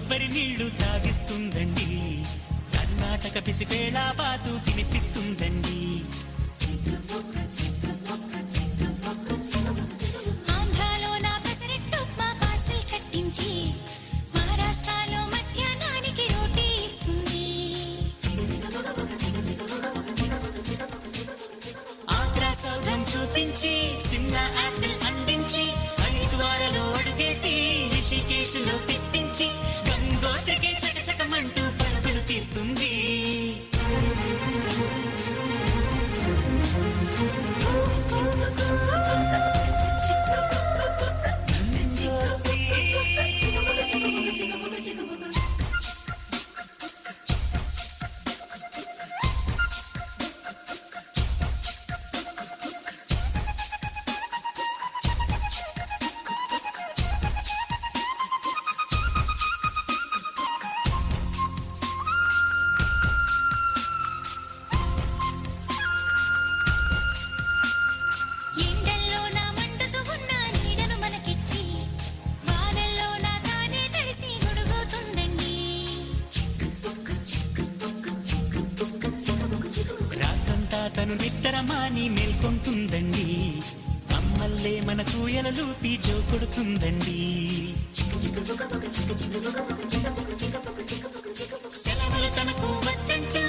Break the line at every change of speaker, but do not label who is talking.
కొబ్బరి నీళ్లు తాగిస్తుందండి కర్ణాటక పిసిపేళ బాతు వినిపిస్తుందండి
ఆంధ్రాలో నా పెసరెట్టు ఉప్మా పార్సిల్ కట్టించి మహారాష్ట్రలో మధ్యాహ్నానికి రోటీ ఇస్తుంది
ఆగ్రా సౌధం చూపించి సిమ్లా యాపిల్ అందించి హరిద్వారలో అడుగేసి రిషికేశులో తిప్పించి గంగోత్రికి చకచకమంటూ పరుగులు తీస్తుంది
ఎండల్లో నా మండుతూ ఉన్న నీడను మనకిచ్చి వానల్లో నా తానే తడిసి గొడుగుతుందండి
రాత్రంతా తను నిద్రమాని మేల్కొంటుందండి అమ్మల్లే మన కూయలలూపి జో కొడుతుందండి సెలవులు తనకు వద్దంటూ